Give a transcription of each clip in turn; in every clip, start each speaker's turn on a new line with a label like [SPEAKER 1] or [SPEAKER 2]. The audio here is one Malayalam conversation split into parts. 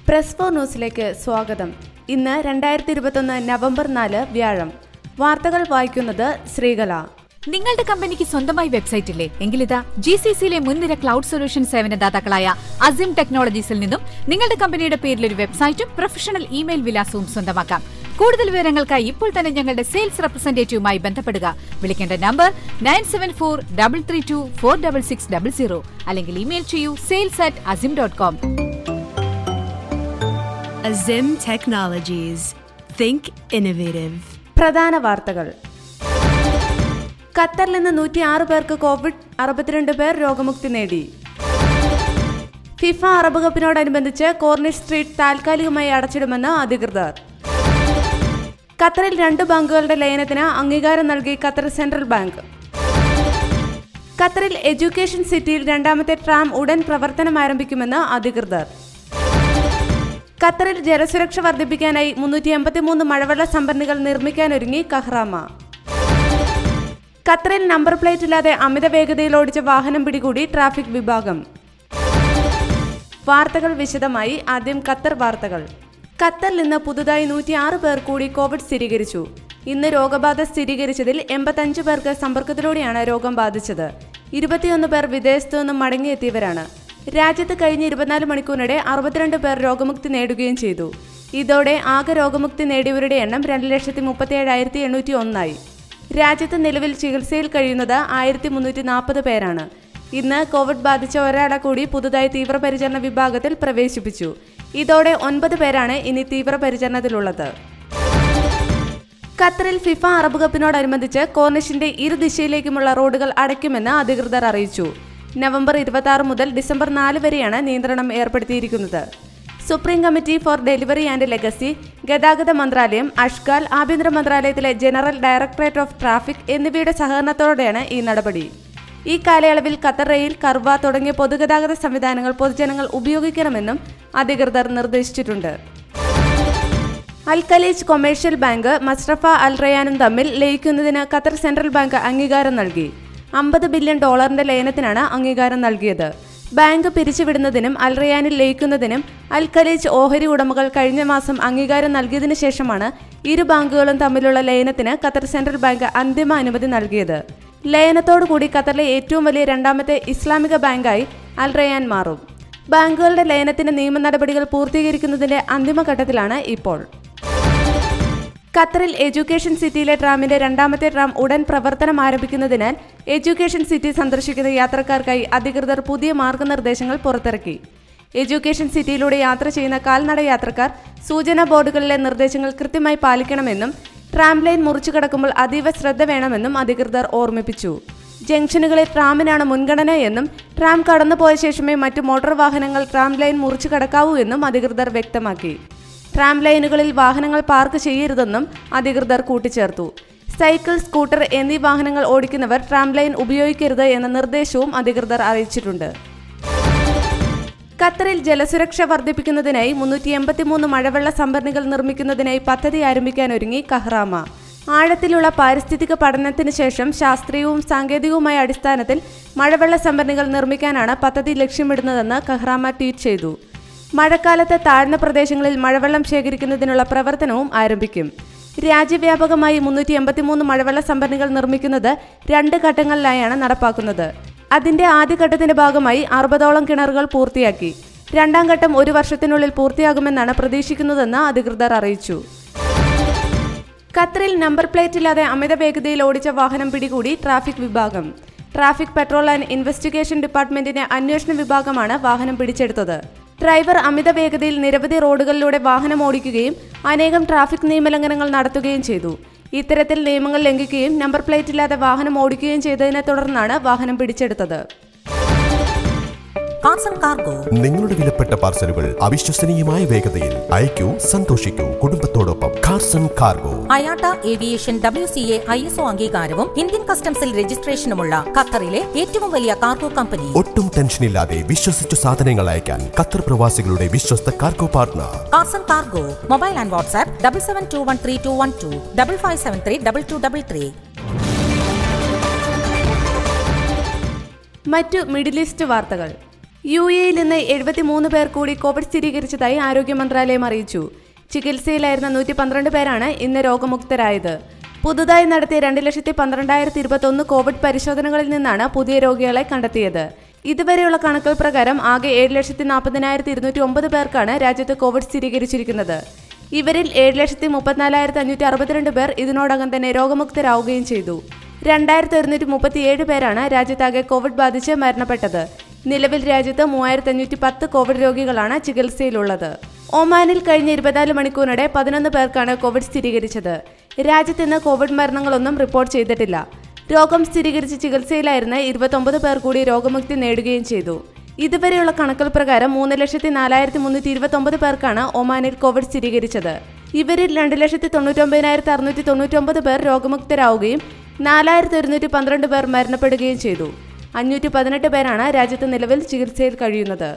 [SPEAKER 1] പ്രസ് ഫോർ ന്യൂസിലേക്ക് സ്വാഗതം ഇന്ന് രണ്ടായിരത്തി ഇരുപത്തൊന്ന് നവംബർ നാല് വ്യാഴം വാർത്തകൾ വായിക്കുന്നത് ശ്രീകല
[SPEAKER 2] നിങ്ങളുടെ കമ്പനിക്ക് സ്വന്തമായി വെബ്സൈറ്റ് ഇല്ലേ എങ്കിലിതാ ജി സി സിയിലെ മുൻനിര ക്ലൗഡ് സൊല്യൂഷൻ സേവനദാതാക്കളായ അസിം ടെക്നോളജീസിൽ നിന്നും നിങ്ങളുടെ കമ്പനിയുടെ പേരിൽ ഒരു വെബ്സൈറ്റും പ്രൊഫഷണൽ ഇമെയിൽ വിലാസവും സ്വന്തമാക്കാം കൂടുതൽ വിവരങ്ങൾക്കായി ഇപ്പോൾ തന്നെ ഞങ്ങളുടെ സെയിൽസ് റെപ്രസെന്റേറ്റീവുമായി ബന്ധപ്പെടുക വിളിക്കേണ്ട number nine seven four double three two four double six double zero അല്ലെങ്കിൽ ഇമെയിൽ ചെയ്യൂ sales at Azim dot com
[SPEAKER 3] Azim Technologies. Think innovative.
[SPEAKER 1] പ്രധാന വാർത്തകൾ ഖത്തറിൽ നിന്ന് നൂറ്റി ആറ് പേർക്ക് കോവിഡ് അറുപത്തിരണ്ട് പേർ രോഗമുക്തി നേടി ഫിഫ അറബ് കപ്പിനോടനുബന്ധിച്ച് കോർണിഷ് സ്ട്രീറ്റ് താൽക്കാലികമായി അടച്ചിടുമെന്ന് അധികൃതർ ഖത്തറിൽ രണ്ട് ബാങ്കുകളുടെ ലയനത്തിന് അംഗീകാരം നൽകി ഖത്തർ സെൻട്രൽ ബാങ്ക് ഖത്തറിൽ എഡ്യൂക്കേഷൻ സിറ്റിയിൽ രണ്ടാമത്തെ ട്രാം ഉടൻ പ്രവർത്തനം ആരംഭിക്കുമെന്ന് അധികൃതർ ഖത്തറിൽ ജലസുരക്ഷ വർദ്ധിപ്പിക്കാനായി മുന്നൂറ്റി എൺപത്തിമൂന്ന് മഴവെള്ള സംഭരണികൾ നിർമ്മിക്കാനൊരുങ്ങി കഹ്റാമ ഖത്തറിൽ നമ്പർ പ്ലേറ്റ് ഇല്ലാതെ അമിത വേഗതയിൽ ഓടിച്ച വാഹനം പിടികൂടി ട്രാഫിക് വിഭാഗം വാർത്തകൾ വിശദമായി ആദ്യം ഖത്തർ വാർത്തകൾ ഖത്തറിൽ ഇന്ന് പുതുതായി നൂറ്റിയാറ് പേർ കൂടി കോവിഡ് സ്ഥിരീകരിച്ചു ഇന്ന് രോഗബാധ സ്ഥിരീകരിച്ചതിൽ എൺപത്തഞ്ച് പേർക്ക് സമ്പർക്കത്തിലൂടെയാണ് രോഗം ബാധിച്ചത് ഇരുപത്തിയൊന്ന് പേർ വിദേശത്തു നിന്നും മടങ്ങിയെത്തിയവരാണ് രാജ്യത്ത് കഴിഞ്ഞ ഇരുപത്തിനാല് മണിക്കൂറിനിടെ അറുപത്തിരണ്ട് പേർ രോഗമുക്തി നേടുകയും ചെയ്തു ഇതോടെ ആകെ രോഗമുക്തി നേടിയവരുടെ എണ്ണം രണ്ട് ലക്ഷത്തി മുപ്പത്തിയേഴായിരത്തി എണ്ണൂറ്റി ഒന്നായി രാജ്യത്ത് നിലവിൽ ചികിത്സയിൽ കഴിയുന്നത് ആയിരത്തി മുന്നൂറ്റി നാൽപ്പത് പേരാണ് ഇന്ന് കോവിഡ് ബാധിച്ച ഒരാളെ കൂടി പുതുതായി തീവ്രപരിചരണ വിഭാഗത്തിൽ പ്രവേശിപ്പിച്ചു ഇതോടെ ഒൻപത് പേരാണ് ഇനി തീവ്രപരിചരണത്തിലുള്ളത് ഖത്തറിൽ ഫിഫ അറബ് കപ്പിനോടനുബന്ധിച്ച് കോർണിഷിന്റെ ഇരു ദിശയിലേക്കുമുള്ള റോഡുകൾ അടയ്ക്കുമെന്ന് അധികൃതർ അറിയിച്ചു നവംബർ ഇരുപത്തി ആറ് മുതൽ ഡിസംബർ നാല് വരെയാണ് നിയന്ത്രണം ഏർപ്പെടുത്തിയിരിക്കുന്നത് supreme committee for delivery and legacy ഗതാഗത മന്ത്രാലയം അഷ്കാൽ ആഭ്യന്തര മന്ത്രാലയത്തിലെ ജനറൽ ഡയറക്ടറേറ്റ് ഓഫ് ട്രാഫിക് എന്നിവയുടെ സഹകരണത്തോടെയാണ് ഈ നടപടി ഈ കാലയളവിൽ ഖത്തർ റെയിൽ കർവ തുടങ്ങിയ പൊതുഗതാഗത സംവിധാനങ്ങൾ പൊതുജനങ്ങൾ ഉപയോഗിക്കണമെന്നും അധികൃതർ നിർദ്ദേശിച്ചിട്ടുണ്ട് Al Khaliji commercial bank Masraf Al റയാനും തമ്മിൽ ലയിക്കുന്നതിന് ഖത്തർ സെൻട്രൽ ബാങ്ക് അംഗീകാരം നൽകി അമ്പത് ബില്യൺ ഡോളറിന്റെ ലയനത്തിനാണ് അംഗീകാരം നൽകിയത് ബാങ്ക് പിരിച്ചുവിടുന്നതിനും അൽ റയാനിൽ ലയിക്കുന്നതിനും അൽ ഖലീജ് ഓഹരി ഉടമകൾ കഴിഞ്ഞ മാസം അംഗീകാരം നൽകിയതിനു ശേഷമാണ് ഇരു ബാങ്കുകളും തമ്മിലുള്ള ലയനത്തിന് ഖത്തർ സെൻട്രൽ ബാങ്ക് അന്തിമ അനുമതി നൽകിയത് ലയനത്തോടുകൂടി ഖത്തറിലെ ഏറ്റവും വലിയ രണ്ടാമത്തെ ഇസ്ലാമിക ബാങ്കായി അൽ റയാൻ മാറും ബാങ്കുകളുടെ ലയനത്തിന്റെ നിയമ നടപടികൾ പൂർത്തീകരിക്കുന്നതിന്റെ അന്തിമഘട്ടത്തിലാണ് ഇപ്പോൾ ഖത്തറിൽ എഡ്യൂക്കേഷൻ സിറ്റിയിലെ ട്രാമിന്റെ രണ്ടാമത്തെ ട്രാം ഉടൻ പ്രവർത്തനം ആരംഭിക്കുന്നതിനാൽ എഡ്യൂക്കേഷൻ സിറ്റി സന്ദർശിക്കുന്ന യാത്രക്കാർക്കായി അധികൃതർ പുതിയ മാർഗനിർദ്ദേശങ്ങൾ പുറത്തിറക്കി എഡ്യൂക്കേഷൻ സിറ്റിയിലൂടെ യാത്ര ചെയ്യുന്ന കാൽനട യാത്രക്കാർ സൂചനാ ബോർഡുകളിലെ നിർദ്ദേശങ്ങൾ കൃത്യമായി പാലിക്കണമെന്നും ട്രാം ലൈൻ മുറിച്ചു കടക്കുമ്പോൾ അതീവ ശ്രദ്ധ വേണമെന്നും അധികൃതർ ഓർമ്മിപ്പിച്ചു ജംഗ്ഷനുകളിൽ ട്രാമിനാണ് മുൻഗണന എന്നും ട്രാം കടന്നുപോയ ശേഷമേ മറ്റു മോട്ടോർ വാഹനങ്ങൾ ട്രാം ലൈൻ മുറിച്ചു കടക്കാവൂ എന്നും അധികൃതർ വ്യക്തമാക്കി ട്രാം ലൈനുകളിൽ വാഹനങ്ങൾ പാർക്ക് ചെയ്യരുതെന്നും അധികൃതർ കൂട്ടിച്ചേർത്തു സൈക്കിൾ സ്കൂട്ടർ എന്നീ വാഹനങ്ങൾ ഓടിക്കുന്നവർ ട്രാം ലൈൻ ഉപയോഗിക്കരുത് എന്ന നിർദ്ദേശവും അധികൃതർ അറിയിച്ചിട്ടുണ്ട് ഖത്തറിൽ ജലസുരക്ഷ വർദ്ധിപ്പിക്കുന്നതിനായി മുന്നൂറ്റി എൺപത്തിമൂന്ന് മഴവെള്ള സംഭരണികൾ നിർമ്മിക്കുന്നതിനായി പദ്ധതി ആരംഭിക്കാനൊരുങ്ങി കഹ്റാമ ആഴത്തിലുള്ള പാരിസ്ഥിതിക പഠനത്തിന് ശേഷം ശാസ്ത്രീയവും സാങ്കേതികവുമായ അടിസ്ഥാനത്തിൽ മഴവെള്ള സംഭരണികൾ നിർമ്മിക്കാനാണ് പദ്ധതി ലക്ഷ്യമിടുന്നതെന്ന് കഹ്റാമ ട്വീറ്റ് ചെയ്തു മഴക്കാലത്ത് താഴ്ന്ന പ്രദേശങ്ങളിൽ മഴവെള്ളം ശേഖരിക്കുന്നതിനുള്ള പ്രവർത്തനവും ആരംഭിക്കും രാജ്യവ്യാപകമായി മുന്നൂറ്റി എൺപത്തിമൂന്ന് മഴവെള്ള സംഭരണികൾ നിർമ്മിക്കുന്നത് രണ്ട് ഘട്ടങ്ങളിലായാണ് നടപ്പാക്കുന്നത് അതിന്റെ ആദ്യഘട്ടത്തിന്റെ ഭാഗമായി അറുപതോളം കിണറുകൾ പൂർത്തിയാക്കി രണ്ടാം ഘട്ടം ഒരു വർഷത്തിനുള്ളിൽ പൂർത്തിയാകുമെന്നാണ് പ്രതീക്ഷിക്കുന്നതെന്ന് അധികൃതർ അറിയിച്ചു ഖത്തറിൽ നമ്പർ പ്ലേറ്റ് ഇല്ലാതെ അമിത വേഗതയിൽ ഓടിച്ച വാഹനം പിടികൂടി ട്രാഫിക് വിഭാഗം ട്രാഫിക് പെട്രോൾ ആൻഡ് ഇൻവെസ്റ്റിഗേഷൻ ഡിപ്പാർട്ട്മെന്റിന്റെ അന്വേഷണ വിഭാഗമാണ് വാഹനം പിടിച്ചെടുത്തത് ഡ്രൈവർ അമിത വേഗതയിൽ നിരവധി റോഡുകളിലൂടെ വാഹനം ഓടിക്കുകയും അനേകം ട്രാഫിക് നിയമലംഘനങ്ങൾ നടത്തുകയും ചെയ്തു ഇത്തരത്തിൽ നിയമങ്ങൾ ലംഘിക്കുകയും നമ്പർ പ്ലേറ്റ് ഇല്ലാതെ വാഹനം ഓടിക്കുകയും ചെയ്തതിനെ തുടർന്നാണ് വാഹനം പിടിച്ചെടുത്തത്
[SPEAKER 4] കാർസൺ കാർഗോ
[SPEAKER 5] നിങ്ങളുടെ വിലപ്പെട്ട പാർസലുകൾ അവിശ്വസനീയമായ വേഗതയിൽ അയക്കൂ സന്തോഷിക്കൂ കുടുംബത്തോടൊപ്പം Carson cargo
[SPEAKER 4] IATA aviation W C A I S O അംഗീകാരവും ഇന്ത്യൻ കസ്റ്റംസിൽ രജിസ്ട്രേഷനുമുള്ള ഖത്തറിലെ ഏറ്റവും വലിയ കാർഗോ കമ്പനി
[SPEAKER 5] ഒട്ടും ടെൻഷനില്ലാതെ വിശ്വസിച്ചു സാധനങ്ങൾ അയക്കാൻ ഖത്തർ പ്രവാസികളുടെ വിശ്വസ്ത cargo partner
[SPEAKER 4] Carson cargo mobile and WhatsApp double seven two one three two one two double five seven three double two double three
[SPEAKER 1] മറ്റു മിഡിൽ ഈസ്റ്റ് വാർത്തകൾ യു എയിൽ നിന്ന് എഴുപത്തിമൂന്ന് പേർ കൂടി കോവിഡ് സ്ഥിരീകരിച്ചതായി ആരോഗ്യ മന്ത്രാലയം അറിയിച്ചു ചികിത്സയിലായിരുന്ന നൂറ്റി പന്ത്രണ്ട് പേരാണ് ഇന്ന് രോഗമുക്തരായത് പുതുതായി നടത്തിയ രണ്ട് ലക്ഷത്തി പന്ത്രണ്ടായിരത്തി ഇരുപത്തൊന്ന് കോവിഡ് പരിശോധനകളിൽ നിന്നാണ് പുതിയ രോഗികളെ കണ്ടെത്തിയത് ഇതുവരെയുള്ള കണക്കുകൾ പ്രകാരം ആകെ ഏഴ് ലക്ഷത്തി നാൽപ്പതിനായിരത്തി ഇരുന്നൂറ്റി ഒമ്പത് പേർക്കാണ് രാജ്യത്ത് കോവിഡ് സ്ഥിരീകരിച്ചിരിക്കുന്നത് ഇവരിൽ ഏഴ് ലക്ഷത്തി മുപ്പത്തിനാലായിരത്തി അഞ്ഞൂറ്റി അറുപത്തിരണ്ട് പേർ ഇതിനോടകം തന്നെ രോഗമുക്തരാവുകയും ചെയ്തു രണ്ടായിരത്തി ഒരുന്നൂറ്റി മുപ്പത്തിയേഴ് പേരാണ് രാജ്യത്താകെ കോവിഡ് ബാധിച്ച് മരണപ്പെട്ടത് നിലവിൽ രാജ്യത്ത് മൂവായിരത്തി അഞ്ഞൂറ്റി പത്ത് കോവിഡ് രോഗികളാണ് ചികിത്സയിലുള്ളത് ഒമാനിൽ കഴിഞ്ഞ ഇരുപത്തിനാല് മണിക്കൂറിനിടെ പതിനൊന്ന് പേർക്കാണ് കോവിഡ് സ്ഥിരീകരിച്ചത് രാജ്യത്ത് ഇന്ന് കോവിഡ് മരണങ്ങളൊന്നും റിപ്പോർട്ട് ചെയ്തിട്ടില്ല രോഗം സ്ഥിരീകരിച്ച് ചികിത്സയിലായിരുന്ന ഇരുപത്തൊമ്പത് പേർ കൂടി രോഗമുക്തി നേടുകയും ചെയ്തു ഇതുവരെയുള്ള കണക്കുകൾ പ്രകാരം മൂന്ന് ലക്ഷത്തി നാലായിരത്തി മുന്നൂറ്റി ഇരുപത്തൊമ്പത് പേർക്കാണ് ഒമാനിൽ കോവിഡ് സ്ഥിരീകരിച്ചത് ഇവരിൽ രണ്ട് ലക്ഷത്തി തൊണ്ണൂറ്റൊമ്പതിനായിരത്തി അറുന്നൂറ്റി തൊണ്ണൂറ്റൊമ്പത് പേർ രോഗമുക്തരാവുകയും നാലായിരത്തി ഒരുന്നൂറ്റി പന്ത്രണ്ട് പേർ മരണപ്പെടുകയും ചെയ്തു അഞ്ഞൂറ്റി പതിനെട്ട് പേരാണ് രാജ്യത്ത് നിലവിൽ ചികിത്സയിൽ കഴിയുന്നത്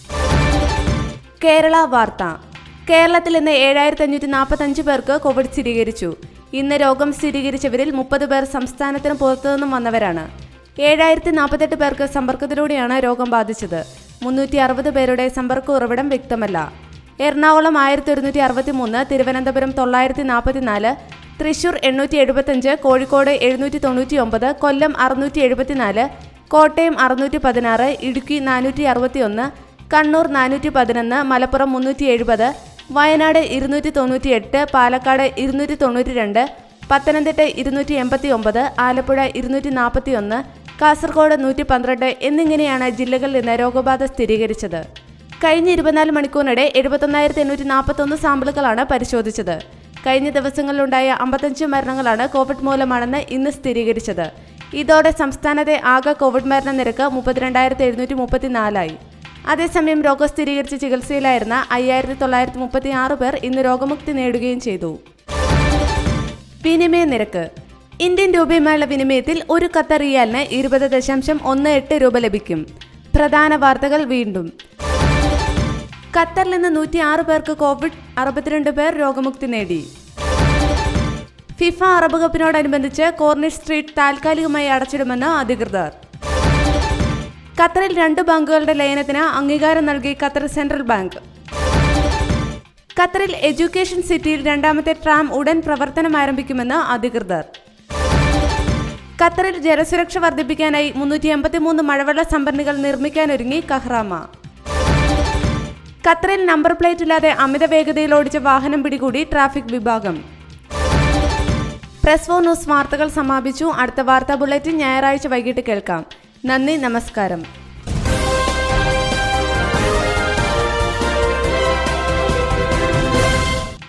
[SPEAKER 1] കേരള വാർത്ത കേരളത്തിൽ ഇന്ന് ഏഴായിരത്തി അഞ്ഞൂറ്റി നാൽപ്പത്തഞ്ച് പേർക്ക് കോവിഡ് സ്ഥിരീകരിച്ചു ഇന്ന് രോഗം സ്ഥിരീകരിച്ചവരിൽ മുപ്പത് പേർ സംസ്ഥാനത്തിന് പുറത്തുനിന്നും വന്നവരാണ് ഏഴായിരത്തി നാൽപ്പത്തെട്ട് പേർക്ക് സമ്പർക്കത്തിലൂടെയാണ് രോഗം ബാധിച്ചത് മുന്നൂറ്റി അറുപത് പേരുടെ സമ്പർക്ക ഉറവിടം വ്യക്തമല്ല എറണാകുളം ആയിരത്തി ഒരുന്നൂറ്റി അറുപത്തി മൂന്ന് തിരുവനന്തപുരം തൊള്ളായിരത്തി നാൽപ്പത്തിനാല് തൃശൂർ എണ്ണൂറ്റി എഴുപത്തഞ്ച് കോഴിക്കോട് എഴുന്നൂറ്റി തൊണ്ണൂറ്റി ഒമ്പത് കൊല്ലം അറുന്നൂറ്റി എഴുപത്തിനാല് കോട്ടയം അറുന്നൂറ്റി പതിനാറ് ഇടുക്കി നാനൂറ്റി അറുപത്തി ഒന്ന് കണ്ണൂർ നാനൂറ്റി പതിനൊന്ന് മലപ്പുറം മുന്നൂറ്റി എഴുപത് വയനാട് ഇരുന്നൂറ്റി തൊണ്ണൂറ്റി എട്ട് പാലക്കാട് ഇരുന്നൂറ്റി തൊണ്ണൂറ്റി രണ്ട് പത്തനംതിട്ട ഇരുന്നൂറ്റി എൺപത്തി ഒമ്പത് ആലപ്പുഴ ഇരുന്നൂറ്റി നാൽപ്പത്തി ഒന്ന് കാസർഗോഡ് നൂറ്റി പന്ത്രണ്ട് എന്നിങ്ങനെയാണ് ജില്ലകളിൽ നിന്ന് രോഗബാധ സ്ഥിരീകരിച്ചത് കഴിഞ്ഞ ഇരുപത്തിനാല് മണിക്കൂറിനിടെ എഴുപത്തൊന്നായിരത്തി എണ്ണൂറ്റി നാൽപ്പത്തൊന്ന് സാമ്പിളുകളാണ് പരിശോധിച്ചത് കഴിഞ്ഞ ദിവസങ്ങളിലുണ്ടായ അമ്പത്തഞ്ച് മരണങ്ങളാണ് കോവിഡ് മൂലമാണെന്ന് ഇന്ന് സ്ഥിരീകരിച്ചത് ഇതോടെ സംസ്ഥാനത്തെ ആകെ കോവിഡ് മരണ നിരക്ക് മുപ്പത്തിരണ്ടായിരത്തി എഴുന്നൂറ്റി മുപ്പത്തിനാലായി അതേസമയം രോഗം സ്ഥിരീകരിച്ച് ചികിത്സയിലായിരുന്ന അയ്യായിരത്തി തൊള്ളായിരത്തി മുപ്പത്തി ആറ് പേർ ഇന്ന് രോഗമുക്തി നേടുകയും ചെയ്തു വിനിമയ നിരക്ക് ഇന്ത്യൻ രൂപയുമായുള്ള വിനിമയത്തിൽ ഒരു ഖത്തർ റിയാലിന് ഇരുപത് ദശാംശം ഒന്ന് എട്ട് രൂപ ലഭിക്കും പ്രധാന വാർത്തകൾ വീണ്ടും ഖത്തറിൽ നിന്ന് നൂറ്റി ആറ് പേർക്ക് കോവിഡ് അറുപത്തിരണ്ട് പേർ രോഗമുക്തി നേടി ഫിഫ അറബ് കപ്പിനോടനുബന്ധിച്ച് കോർണിഷ് സ്ട്രീറ്റ് താൽക്കാലികമായി അടച്ചിടുമെന്ന് അധികൃതർ ഖത്തറിൽ രണ്ട് ബാങ്കുകളുടെ ലയനത്തിന് അംഗീകാരം നൽകി ഖത്തർ സെൻട്രൽ ബാങ്ക് ഖത്തറിൽ എഡ്യൂക്കേഷൻ സിറ്റിയിൽ രണ്ടാമത്തെ ട്രാം ഉടൻ പ്രവർത്തനം ആരംഭിക്കുമെന്ന് അധികൃതർ ഖത്തറിൽ ജലസുരക്ഷ വർദ്ധിപ്പിക്കാനായി മുന്നൂറ്റി എൺപത്തിമൂന്ന് മഴവെള്ള സംഭരണികൾ നിർമ്മിക്കാനൊരുങ്ങി കഹ്റാമ ഖത്തറിൽ നമ്പർ പ്ലേറ്റ് ഇല്ലാതെ അമിത വേഗതയിൽ ഓടിച്ച വാഹനം പിടികൂടി ട്രാഫിക് വിഭാഗം പ്രസ് ഫോർ ന്യൂസ് വാർത്തകൾ സമാപിച്ചു അടുത്ത വാർത്താ ബുള്ളറ്റിൻ ഞായറാഴ്ച വൈകിട്ട് കേൾക്കാം നന്ദി നമസ്കാരം